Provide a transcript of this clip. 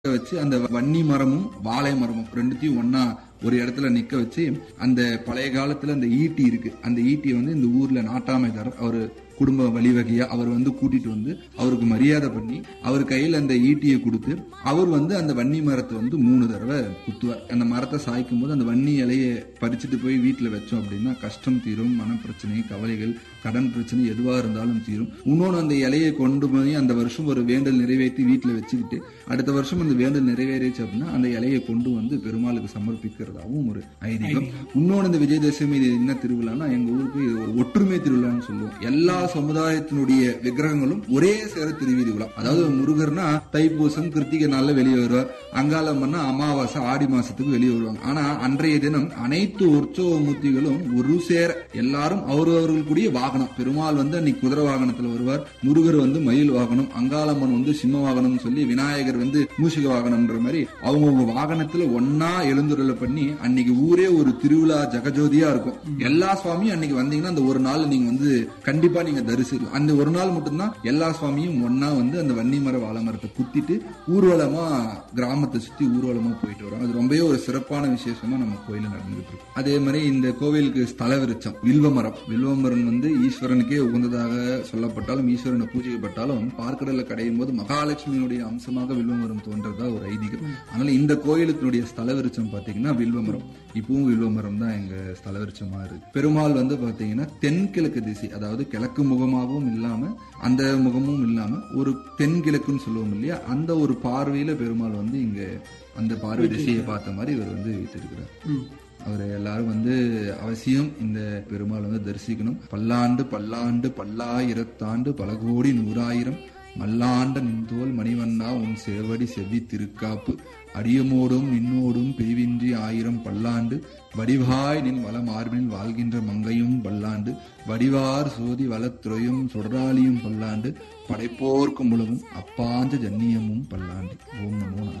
வச்சு அந்த வன்னி மரமும் வாழை மரமும் ரெண்டுத்தையும் ஒன்னா ஒரு இடத்துல நிக்க வச்சு அந்த பழைய காலத்துல அந்த ஈட்டி இருக்கு அந்த ஈட்டியை வந்து இந்த ஊர்ல நாட்டாமைதாரர் அவரு குடும்ப வழிவகையா அவர் வந்து கூட்டிட்டு வந்து அவருக்கு மரியாதை பண்ணி அவர் கையில அந்த ஈட்டியை கொடுத்து அவர் வந்து அந்த வன்னி மரத்தை வந்து மூணு தடவை குத்துவார் அந்த மரத்தை சாய்க்கும் போது அந்த வன்னி இலையை பறிச்சுட்டு போய் வீட்டுல வச்சோம் அப்படின்னா கஷ்டம் தீரும் மனப்பிரச்சனை கவலைகள் கடன் பிரச்சனை எதுவா இருந்தாலும் தீரும் இன்னொன்னு அந்த இலையை கொண்டு போய் அந்த வருஷம் ஒரு வேண்டல் நிறைவேற்றி வீட்டுல வச்சுக்கிட்டு அடுத்த வருஷம் அந்த வேண்டல் நிறைவேறிச்சு அப்படின்னா அந்த இலையை கொண்டு வந்து பெருமாளுக்கு சமர்ப்பிக்கிறதாவும் ஒரு ஐதீகம் இன்னொன்னு இந்த விஜயதசமி இது என்ன திருவிழான்னா எங்க ஊருக்கு இது ஒரு ஒற்றுமை திருவிழான்னு சொல்லுவோம் எல்லா சமுதாயத்தினுடைய விக்கிரகங்களும் ஒரே சேர திருவீதி விழா அதாவது முருகர்னா தைப்பூசம் கிருத்திகை நாள்ல வெளியே வருவார் அங்காளம்மன்னா அமாவாசை ஆடி மாசத்துக்கு வெளியே வருவாங்க ஆனா அன்றைய தினம் அனைத்து உற்சவ மூர்த்திகளும் ஒரு சேர எல்லாரும் அவரவர்களுக்குரிய வாகனம் பெருமாள் வந்து அன்னைக்கு குதிரை வாகனத்துல வருவார் முருகர் வந்து மயில் வாகனம் அங்காளம்மன் வந்து சிம்ம வாகனம் சொல்லி விநாயகர் வந்து மூஷிக வாகனம்ன்ற மாதிரி அவங்கவுங்க வாகனத்துல ஒன்னா எழுந்துருளை பண்ணி அன்னைக்கு ஊரே ஒரு திருவிழா ஜெகஜோதியா இருக்கும் எல்லா சுவாமியும் அன்னைக்கு வந்தீங்கன்னா அந்த ஒரு நாள் நீங்க வந்து கண்டிப்பா நீங்க தரிசிக்கலாம் அந்த ஒரு நாள் மட்டும்தான் எல்லா சுவாமியும் ஒன்னா வந்து அந்த வன்னி மர வாழை மரத்தை குத்திட்டு ஊர்வலமா கிராமத்தை சுத்தி ஊர்வலமா போயிட்டு வரோம் அது ரொம்பவே ஒரு சிறப்பான விசேஷமா நம்ம கோயில நடந்துட்டு இருக்கு அதே மாதிரி இந்த கோவிலுக்கு ஸ்தல விருட்சம் வில்வ மரம் வில்வ மரம் வந்து ஈஸ்வரனுக்கே உகந்ததாக சொல்லப்பட்டாலும் ஈஸ்வரனை பூஜைக்கப்பட்டாலும் பார்க்கடல கடையும் போது மகாலட்சுமியுடைய அம்சமாக வில்வ மரம் தோன்றதா ஒரு ஐதீகம் அதனால இந்த கோயிலுக்குடைய ஸ்தல விருட்சம் பாத்தீங்கன்னா வில்வ மரம் இப்பவும் வில்வ மரம் தான் எங்க ஸ்தல விருட்சமா இருக்கு பெருமாள் வந்து பாத்தீங்கன்னா தென்கிழக்கு திசை அதாவது கிழக்கு முகமாகவும் இல்லாம அந்த முகமும் இல்லாம ஒரு தென்கிழக்குன்னு சொல்லுவோம் இல்லையா அந்த ஒரு பார்வையில பெருமாள் வந்து இங்க அந்த பார்வை திசையை பார்த்த மாதிரி இவர் வந்து வைத்திருக்கிறார் அவர் எல்லாரும் வந்து அவசியம் இந்த பெருமாள் வந்து தரிசிக்கணும் பல்லாண்டு பல்லாண்டு பல்லாயிரத்தாண்டு பல கோடி நூறாயிரம் மல்லாண்ட நின்தோல் மணிவண்ணா உன் சேவடி செவ்வி திருக்காப்பு அடியமோடும் நின்னோடும் பிரிவின்றி ஆயிரம் பல்லாண்டு வடிவாய் நின் வள மார்பினில் வாழ்கின்ற மங்கையும் பல்லாண்டு வடிவார் சோதி வளத்துறையும் சுடராளியும் பல்லாண்டு படைப்போர்க்கும் உலகும் அப்பாந்த ஜன்னியமும் பல்லாண்டு ஓம் நமோ நாராயண